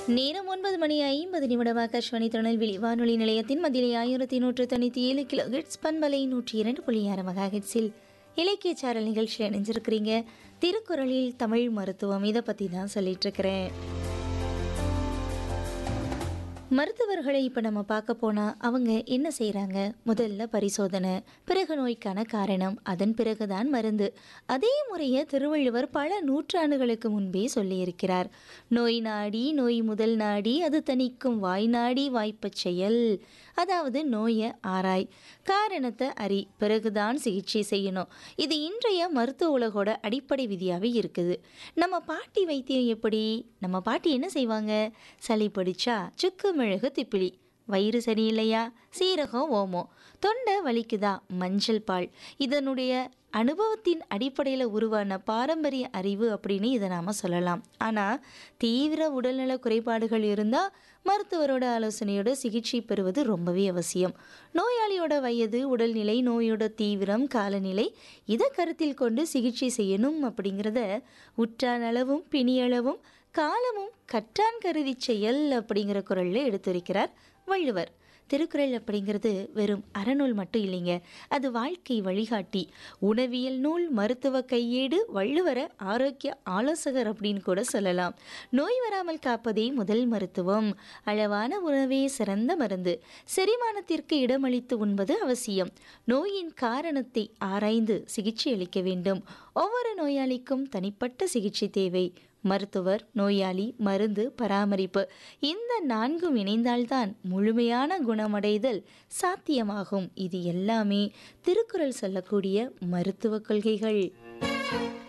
நேரம் ஒன்பது மணி ஐம்பது நிமிடம் ஆகாஷ்வாணி திருநெல்வேலி வானொலி நிலையத்தின் மத்தியிலே ஆயிரத்தி நூற்று தொண்ணூற்றி ஏழு கிலோ ஹெட்ஸ் பண்பலை நூற்றி இரண்டு புள்ளி ஆறு மெகா ஹெட்ஸில் இலக்கிய சாரல் நிகழ்ச்சியில் இணைஞ்சிருக்கிறீங்க திருக்குறளில் தமிழ் மருத்துவம் இதை பற்றி தான் சொல்லிட்டு இருக்கிறேன் மருத்துவர்களை இப்போ நம்ம பார்க்க போனால் அவங்க என்ன செய்கிறாங்க முதல்ல பரிசோதனை பிறகு நோய்க்கான காரணம் அதன் பிறகுதான் மருந்து அதே முறையை திருவள்ளுவர் பல நூற்றாண்டுகளுக்கு முன்பே சொல்லியிருக்கிறார் நோய் நாடி நோய் முதல் நாடி அது தணிக்கும் வாய் நாடி வாய்ப்பச் செயல் அதாவது நோயை ஆராய் காரணத்தை அறி பிறகுதான் சிகிச்சை செய்யணும் இது இன்றைய மருத்துவ உலகோட அடிப்படை விதியாகவே இருக்குது நம்ம பாட்டி வைத்தியம் எப்படி நம்ம பாட்டி என்ன செய்வாங்க சளி பிடிச்சா சுக்கு மிளகு திப்பிலி வயிறு சரியில்லையா சீரகம் ஓமம் தொண்டை வலிக்குதா மஞ்சள் பால் இதனுடைய அனுபவத்தின் அடிப்படையில் உருவான பாரம்பரிய அறிவு அப்படின்னு இதை நாம் சொல்லலாம் ஆனால் தீவிர உடல்நல குறைபாடுகள் இருந்தால் மருத்துவரோட ஆலோசனையோட சிகிச்சை பெறுவது ரொம்பவே அவசியம் நோயாளியோட வயது உடல்நிலை நோயோட தீவிரம் காலநிலை இதை கருத்தில் கொண்டு சிகிச்சை செய்யணும் அப்படிங்கிறத உற்றானளவும் பிணியளவும் காலமும் கற்றான் கருதி செயல் அப்படிங்கிற குரலில் எடுத்துரைக்கிறார் வள்ளுவர் திருக்குறள் அப்படிங்கிறது வெறும் அறநூல் மட்டும் இல்லைங்க அது வாழ்க்கை வழிகாட்டி உணவியல் நூல் மருத்துவ கையேடு வள்ளுவர ஆரோக்கிய ஆலோசகர் அப்படின்னு கூட சொல்லலாம் நோய் வராமல் காப்பதே முதல் மருத்துவம் அளவான உணவே சிறந்த மருந்து செரிமானத்திற்கு இடமளித்து உண்பது அவசியம் நோயின் காரணத்தை ஆராய்ந்து சிகிச்சை அளிக்க வேண்டும் ஒவ்வொரு நோயாளிக்கும் தனிப்பட்ட சிகிச்சை தேவை மருத்துவர் நோயாளி மருந்து பராமரிப்பு இந்த நான்கும் இணைந்தால்தான் முழுமையான குணமடைதல் சாத்தியமாகும் இது எல்லாமே திருக்குறள் சொல்லக்கூடிய மருத்துவ கொள்கைகள்